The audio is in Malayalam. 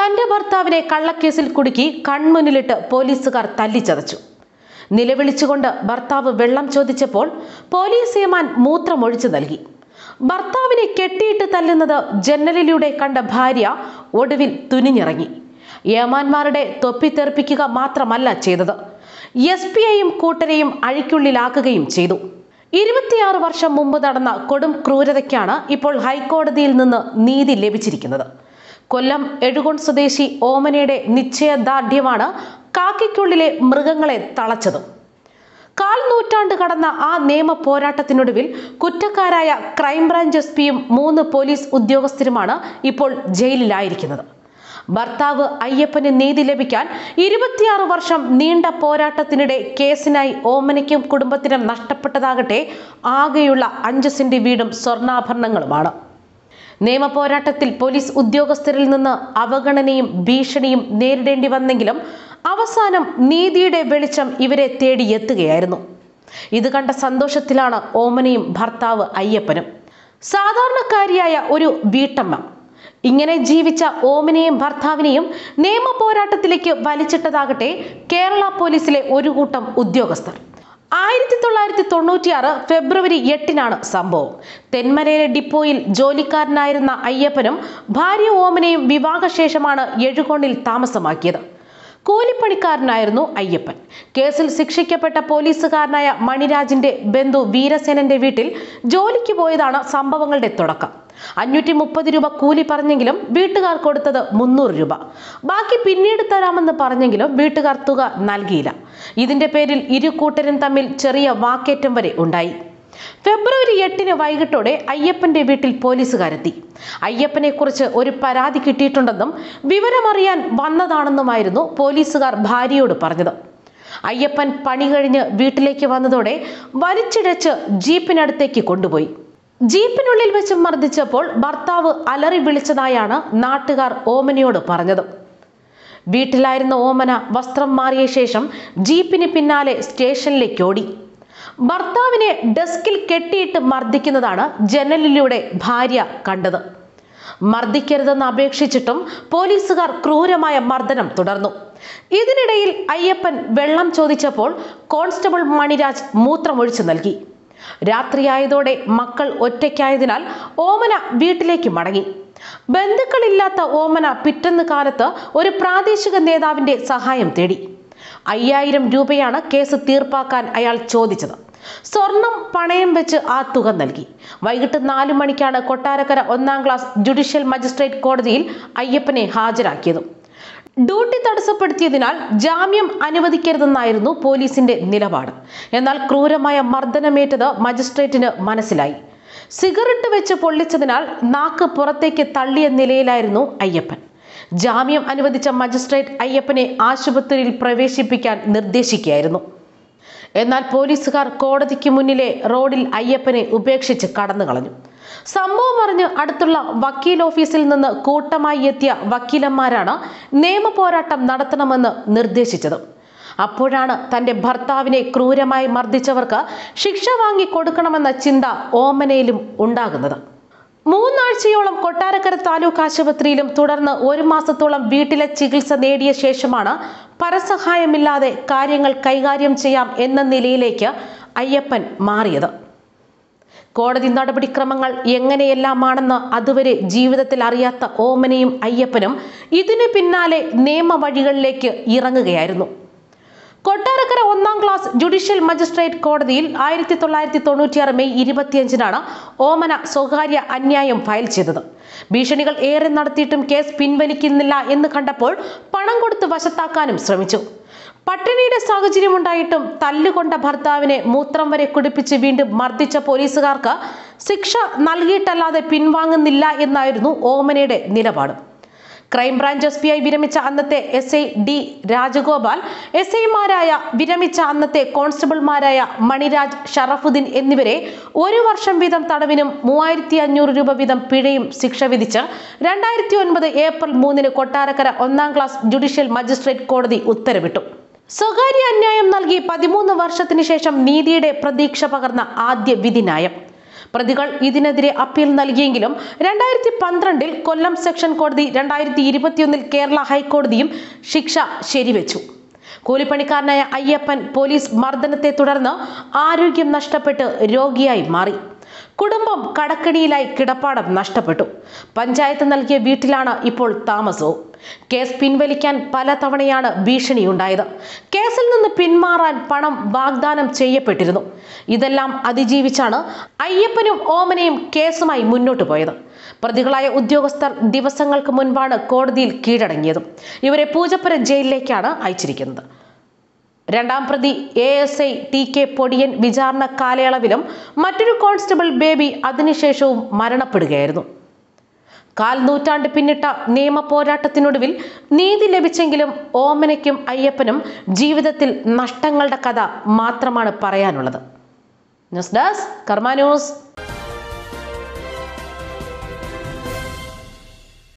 തന്റെ ഭർത്താവിനെ കള്ളക്കേസിൽ കുടുക്കി കൺമുന്നിലിട്ട് പോലീസുകാർ തല്ലിച്ചതച്ചു നിലവിളിച്ചുകൊണ്ട് ഭർത്താവ് വെള്ളം ചോദിച്ചപ്പോൾ പോലീസ് ഏമാൻ മൂത്രമൊഴിച്ചു നൽകി ഭർത്താവിനെ കെട്ടിയിട്ട് തല്ലുന്നത് ജനലിലൂടെ കണ്ട ഭാര്യ ഒടുവിൽ തുനിഞ്ഞിറങ്ങി ഏമാന്മാരുടെ തൊപ്പി തെറിപ്പിക്കുക മാത്രമല്ല ചെയ്തത് എസ് പി ഐയും കൂട്ടരെയും അഴിക്കുള്ളിലാക്കുകയും ചെയ്തു ഇരുപത്തിയാറ് വർഷം മുമ്പ് നടന്ന കൊടും ക്രൂരതയ്ക്കാണ് ഇപ്പോൾ ഹൈക്കോടതിയിൽ നിന്ന് നീതി ലഭിച്ചിരിക്കുന്നത് കൊല്ലം എഴുകോൺ സ്വദേശി ഓമനയുടെ നിശ്ചയദാർഢ്യമാണ് കാക്കിക്കുള്ളിലെ മൃഗങ്ങളെ തളച്ചതും കാൽ നൂറ്റാണ്ട് കടന്ന ആ നിയമ പോരാട്ടത്തിനൊടുവിൽ കുറ്റക്കാരായ ക്രൈംബ്രാഞ്ച് എസ് പിയും മൂന്ന് പോലീസ് ഉദ്യോഗസ്ഥരുമാണ് ഇപ്പോൾ ജയിലിലായിരിക്കുന്നത് ഭർത്താവ് അയ്യപ്പന് നീതി ലഭിക്കാൻ ഇരുപത്തിയാറ് വർഷം നീണ്ട പോരാട്ടത്തിനിടെ കേസിനായി ഓമനയ്ക്കും കുടുംബത്തിനും നഷ്ടപ്പെട്ടതാകട്ടെ ആകെയുള്ള അഞ്ച് സെന്റ് വീടും സ്വർണ്ണാഭരണങ്ങളുമാണ് നിയമ പോരാട്ടത്തിൽ പോലീസ് ഉദ്യോഗസ്ഥരിൽ നിന്ന് അവഗണനയും ഭീഷണിയും നേരിടേണ്ടി വന്നെങ്കിലും അവസാനം നീതിയുടെ വെളിച്ചം ഇവരെ തേടിയെത്തുകയായിരുന്നു ഇത് കണ്ട സന്തോഷത്തിലാണ് ഓമനയും ഭർത്താവ് അയ്യപ്പനും സാധാരണക്കാരിയായ ഒരു വീട്ടമ്മ ഇങ്ങനെ ജീവിച്ച ഓമനയും ഭർത്താവിനെയും നിയമ പോരാട്ടത്തിലേക്ക് വലിച്ചിട്ടതാകട്ടെ കേരള പോലീസിലെ ഒരു കൂട്ടം ഉദ്യോഗസ്ഥർ ആയിരത്തി തൊള്ളായിരത്തി തൊണ്ണൂറ്റിയാറ് ഫെബ്രുവരി എട്ടിനാണ് സംഭവം തെന്മലയിലെ ഡിപ്പോയിൽ ജോലിക്കാരനായിരുന്ന അയ്യപ്പനും ഭാര്യ ഓമനയും വിവാഹശേഷമാണ് എഴുകോണിൽ താമസമാക്കിയത് കൂലിപ്പണിക്കാരനായിരുന്നു അയ്യപ്പൻ കേസിൽ ശിക്ഷിക്കപ്പെട്ട പോലീസുകാരനായ മണിരാജിന്റെ ബന്ധു വീരസേനന്റെ വീട്ടിൽ ജോലിക്ക് പോയതാണ് സംഭവങ്ങളുടെ തുടക്കം അഞ്ഞൂറ്റി മുപ്പത് രൂപ കൂലി പറഞ്ഞെങ്കിലും വീട്ടുകാർ കൊടുത്തത് മുന്നൂറ് രൂപ ബാക്കി പിന്നീട് തരാമെന്ന് പറഞ്ഞെങ്കിലും വീട്ടുകാർ തുക നൽകിയില്ല ഇതിന്റെ പേരിൽ ഇരു കൂട്ടരും തമ്മിൽ ചെറിയ വാക്കേറ്റം വരെ ഉണ്ടായി ഫെബ്രുവരി എട്ടിന് വൈകിട്ടോടെ അയ്യപ്പന്റെ വീട്ടിൽ പോലീസുകാരെത്തി അയ്യപ്പനെ കുറിച്ച് ഒരു പരാതി കിട്ടിയിട്ടുണ്ടെന്നും വിവരമറിയാൻ വന്നതാണെന്നുമായിരുന്നു പോലീസുകാർ ഭാര്യയോട് പറഞ്ഞത് അയ്യപ്പൻ പണി കഴിഞ്ഞ് വീട്ടിലേക്ക് വന്നതോടെ വലിച്ചിഴച്ച് ജീപ്പിനടുത്തേക്ക് കൊണ്ടുപോയി ജീപ്പിനുള്ളിൽ വെച്ച് മർദ്ദിച്ചപ്പോൾ ഭർത്താവ് അലറി വിളിച്ചതായാണ് നാട്ടുകാർ ഓമനയോട് പറഞ്ഞത് വീട്ടിലായിരുന്ന ഓമന വസ്ത്രം മാറിയ ശേഷം ജീപ്പിന് പിന്നാലെ സ്റ്റേഷനിലേക്ക് ഓടി ഭർത്താവിനെ ഡെസ്കിൽ കെട്ടിയിട്ട് മർദ്ദിക്കുന്നതാണ് ജനലിലൂടെ ഭാര്യ കണ്ടത് മർദ്ദിക്കരുതെന്ന് അപേക്ഷിച്ചിട്ടും പോലീസുകാർ ക്രൂരമായ മർദ്ദനം തുടർന്നു ഇതിനിടയിൽ അയ്യപ്പൻ വെള്ളം ചോദിച്ചപ്പോൾ കോൺസ്റ്റബിൾ മണിരാജ് മൂത്രമൊഴിച്ചു നൽകി രാത്രിയായതോടെ മക്കൾ ഒറ്റയ്ക്കായതിനാൽ ഓമന വീട്ടിലേക്ക് മടങ്ങി ബന്ധുക്കളില്ലാത്ത ഓമന പിറ്റന്ന് കാലത്ത് ഒരു പ്രാദേശിക നേതാവിന്റെ സഹായം തേടി അയ്യായിരം രൂപയാണ് കേസ് തീർപ്പാക്കാൻ അയാൾ ചോദിച്ചത് സ്വർണം പണയം വെച്ച് ആ തുക നൽകി വൈകിട്ട് നാലു മണിക്കാണ് കൊട്ടാരക്കര ഒന്നാം ക്ലാസ് ജുഡീഷ്യൽ മജിസ്ട്രേറ്റ് കോടതിയിൽ അയ്യപ്പനെ ഹാജരാക്കിയത് ഡ്യൂട്ടി തടസ്സപ്പെടുത്തിയതിനാൽ ജാമ്യം അനുവദിക്കരുതെന്നായിരുന്നു പോലീസിന്റെ നിലപാട് എന്നാൽ ക്രൂരമായ മർദ്ദനമേറ്റത് മജിസ്ട്രേറ്റിന് മനസ്സിലായി സിഗരറ്റ് വെച്ച് പൊള്ളിച്ചതിനാൽ നാക്ക് പുറത്തേക്ക് തള്ളിയ നിലയിലായിരുന്നു അയ്യപ്പൻ ജാമ്യം അനുവദിച്ച മജിസ്ട്രേറ്റ് അയ്യപ്പനെ ആശുപത്രിയിൽ പ്രവേശിപ്പിക്കാൻ നിർദ്ദേശിക്കുകയായിരുന്നു എന്നാൽ പോലീസുകാർ കോടതിക്ക് മുന്നിലെ റോഡിൽ അയ്യപ്പനെ ഉപേക്ഷിച്ച് കടന്നു കളഞ്ഞു സംഭവം അറിഞ്ഞ് അടുത്തുള്ള വക്കീൽ ഓഫീസിൽ നിന്ന് കൂട്ടമായി എത്തിയ വക്കീലന്മാരാണ് നിയമ പോരാട്ടം നടത്തണമെന്ന് നിർദ്ദേശിച്ചത് അപ്പോഴാണ് തന്റെ ഭർത്താവിനെ ക്രൂരമായി മർദ്ദിച്ചവർക്ക് ശിക്ഷ വാങ്ങി കൊടുക്കണമെന്ന ചിന്ത ഓമനയിലും ഉണ്ടാകുന്നത് മൂന്നാഴ്ചയോളം കൊട്ടാരക്കര താലൂക്ക് ആശുപത്രിയിലും തുടർന്ന് ഒരു മാസത്തോളം വീട്ടിലെ ചികിത്സ നേടിയ ശേഷമാണ് പരസഹായമില്ലാതെ കാര്യങ്ങൾ കൈകാര്യം ചെയ്യാം എന്ന നിലയിലേക്ക് അയ്യപ്പൻ മാറിയത് കോടതി നടപടിക്രമങ്ങൾ എങ്ങനെയെല്ലാമാണെന്ന് അതുവരെ ജീവിതത്തിൽ അറിയാത്ത ഓമനയും അയ്യപ്പനും ഇതിനു പിന്നാലെ നിയമവഴികളിലേക്ക് ഇറങ്ങുകയായിരുന്നു കൊട്ടാരക്കര ഒന്നാം ക്ലാസ് ജുഡീഷ്യൽ മജിസ്ട്രേറ്റ് കോടതിയിൽ ആയിരത്തി തൊള്ളായിരത്തി തൊണ്ണൂറ്റിയാറ് മെയ് ഇരുപത്തിയഞ്ചിനാണ് ഓമന സ്വകാര്യ അന്യായം ഫയൽ ചെയ്തത് ഭീഷണികൾ ഏറെ നടത്തിയിട്ടും കേസ് പിൻവലിക്കുന്നില്ല എന്ന് കണ്ടപ്പോൾ പണം കൊടുത്ത് വശത്താക്കാനും ശ്രമിച്ചു പട്ടിണിയുടെ സാഹചര്യമുണ്ടായിട്ടും തല്ലുകൊണ്ട ഭർത്താവിനെ മൂത്രം വരെ കുടിപ്പിച്ച് വീണ്ടും മർദ്ദിച്ച പോലീസുകാർക്ക് ശിക്ഷ നൽകിയിട്ടല്ലാതെ പിൻവാങ്ങുന്നില്ല എന്നായിരുന്നു ഓമനയുടെ നിലപാട് ക്രൈംബ്രാഞ്ച് എസ് പി ഐ വിരമിച്ച അന്നത്തെ S I D Rajagopal S ഐമാരായ വിരമിച്ച അന്നത്തെ കോൺസ്റ്റബിൾമാരായ മണിരാജ് ഷറഫുദ്ദീൻ എന്നിവരെ ഒരു വർഷം വീതം തടവിനും മൂവായിരത്തി അഞ്ഞൂറ് രൂപ വീതം പിഴയും ശിക്ഷ വിധിച്ച് രണ്ടായിരത്തി ഒൻപത് ഏപ്രിൽ മൂന്നിന് കൊട്ടാരക്കര ഒന്നാം ക്ലാസ് ജുഡീഷ്യൽ മജിസ്ട്രേറ്റ് കോടതി ഉത്തരവിട്ടു സ്വകാര്യ അന്യായം നൽകി പതിമൂന്ന് വർഷത്തിന് ശേഷം നീതിയുടെ പ്രതീക്ഷ പകർന്ന ആദ്യ വിധി ന്യായം പ്രതികൾ ഇതിനെതിരെ അപ്പീൽ നൽകിയെങ്കിലും രണ്ടായിരത്തി പന്ത്രണ്ടിൽ കൊല്ലം സെക്ഷൻ കോടതി രണ്ടായിരത്തി ഇരുപത്തിയൊന്നിൽ കേരള ഹൈക്കോടതിയും ശിക്ഷ ശരിവെച്ചു കൂലിപ്പണിക്കാരനായ അയ്യപ്പൻ പോലീസ് മർദ്ദനത്തെ തുടർന്ന് ആരോഗ്യം നഷ്ടപ്പെട്ട് രോഗിയായി മാറി കുടുംബം കടക്കണിയിലായി കിടപ്പാടം നഷ്ടപ്പെട്ടു പഞ്ചായത്ത് നൽകിയ വീട്ടിലാണ് ഇപ്പോൾ താമസവും കേസ് പിൻവലിക്കാൻ പലതവണയാണ് ഭീഷണിയുണ്ടായത് കേസിൽ നിന്ന് പിന്മാറാൻ പണം വാഗ്ദാനം ചെയ്യപ്പെട്ടിരുന്നു ഇതെല്ലാം അതിജീവിച്ചാണ് അയ്യപ്പനും ഓമനയും കേസുമായി മുന്നോട്ട് പോയത് പ്രതികളായ ഉദ്യോഗസ്ഥർ ദിവസങ്ങൾക്ക് മുൻപാണ് കോടതിയിൽ കീഴടങ്ങിയത് ഇവരെ പൂജപ്പുര ജയിലിലേക്കാണ് അയച്ചിരിക്കുന്നത് രണ്ടാം പ്രതി A S I T K Podiyan വിചാരണ കാലയളവിലും മറ്റൊരു കോൺസ്റ്റബിൾ ബേബി അതിനുശേഷവും മരണപ്പെടുകയായിരുന്നു കാൽ നൂറ്റാണ്ട് പിന്നിട്ട നിയമ പോരാട്ടത്തിനൊടുവിൽ നീതി ലഭിച്ചെങ്കിലും ഓമനയ്ക്കും അയ്യപ്പനും ജീവിതത്തിൽ നഷ്ടങ്ങളുടെ കഥ മാത്രമാണ് പറയാനുള്ളത് ന്യൂസ് ഡെസ്ക് കർമ്മ ന്യൂസ്